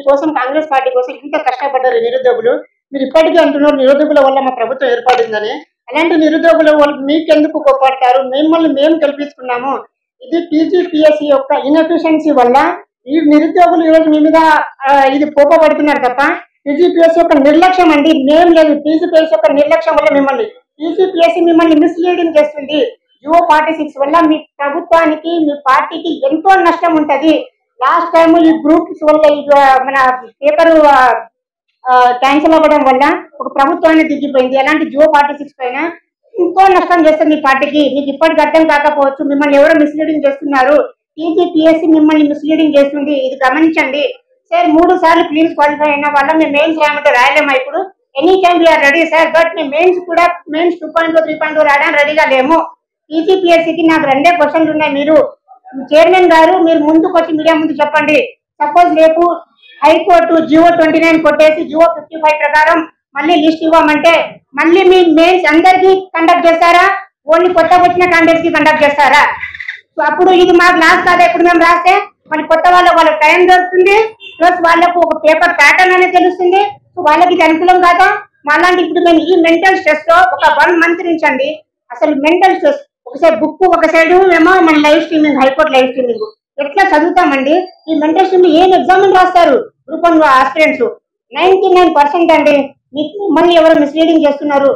కోసం కాంగ్రెస్ పార్టీ కోసం ఇంత కష్టపడ్డారు నిరుద్యోగులు మీరు ఇప్పటికీ అంటున్నారు నిరుద్యోగుల వల్ల మా ప్రభుత్వం ఏర్పడిందని అలాంటి నిరుద్యోగుల వల్ల మీకెందుకు కోపడతారు మిమ్మల్ని మేము కల్పించుకున్నాము ఇది టీజీపీఎస్సీ యొక్క ఇన్ఎఫిషియన్సీ వల్ల ఈ నిరుద్యోగులు ఈరోజు మీ మీద ఆ, ఇది కోపపడుతున్నారు తప్ప టీజీపీఎస్ యొక్క నిర్లక్ష్యం అండి మేం లేదు టీజీపీఎస్ యొక్క నిర్లక్ష్యం వల్ల మిమ్మల్ని టీజీపీఎస్సీ మిమ్మల్ని మిస్లీడింగ్ చేస్తుంది జియో ఫార్టీ సిక్స్ వల్ల మీ ప్రభుత్వానికి మీ పార్టీకి ఎంతో నష్టం ఉంటది లాస్ట్ టైం ఈ గ్రూప్స్ వల్ల ఈ ఆ, మన పేపర్ క్యాన్సిల్ అవ్వడం వల్ల ఒక ప్రభుత్వాన్ని దిగిపోయింది అలాంటి జియో ఫార్టీ సిక్స్ పైన ఎంతో నష్టం చేస్తుంది ఈ పార్టీకి మీకు ఇప్పటికి అర్థం కాకపోవచ్చు మిమ్మల్ని ఎవరో మిస్లీడింగ్ చేస్తున్నారు టీజీపీఎస్సీ మిమ్మల్ని మిస్లీడింగ్ చేస్తుంది ఇది గమనించండి సార్ మూడు సార్లు ప్లీజ్ క్వాలిఫై అయిన వల్ల మేము మెయిన్స్ రాయమంటే రాయలేమా ఇప్పుడు any time we are ready sir but మేము మెయిన్స్ కూడా mains two point three point రాయడానికి రెడీగా లేము టీజీపీఎస్సీకి నాకు రెండే క్వశ్చన్లు ఉన్నాయి మీరు చైర్మన్ గారు మీరు ముందుకు వచ్చి మీడియా ముందు చెప్పండి సపోజ్ రేపు హైకోర్టు జియో ట్వంటీ నైన్ కొట్టేసి జియో ఫిఫ్టీ ఫైవ్ ప్రకారం మళ్ళీ లిస్ట్ ఇవ్వమంటే మళ్ళీ మీ మెయిన్స్ అందరికి కండక్ట్ చేస్తారా ఓన్లీ కొత్తగా వచ్చిన క్యాండిడేట్స్ కి కండక్ట్ చేస్తారా సో అప్పుడు ఇది మాకు లాస్ కాదా ఇప్పుడు మేము రాస్తే మళ్ళీ కొత్త వాళ్ళకి వాళ్ళకి టైం దొరుకుతుంది ప్లస్ వాళ్ళకు ఒక పేపర్ ప్యాటర్న్ అనేది తెలుస్తుంది సో వాళ్ళకి ఇది అనుకూలం కాదా మాలాంటి ఇప్పుడు మేము ఈ మెంటల్ స్ట్రెస్ లో ఒక వన్ మంత్ నుంచి అండి అసలు మెంటల్ స్ట్రెస్ ఒకసారి బుక్ ఒక సైడ్ ఏమో మన live streaming high court live streaming ఎట్లా చదువుతామండి ఈ మెంటల్ స్ట్రీమింగ్ ఏం ఎగ్జామ్ రాస్తారు group one aspirants ninety nine percent అండి మీకు మళ్ళీ ఎవరు మిస్లీడింగ్ చేస్తున్నారు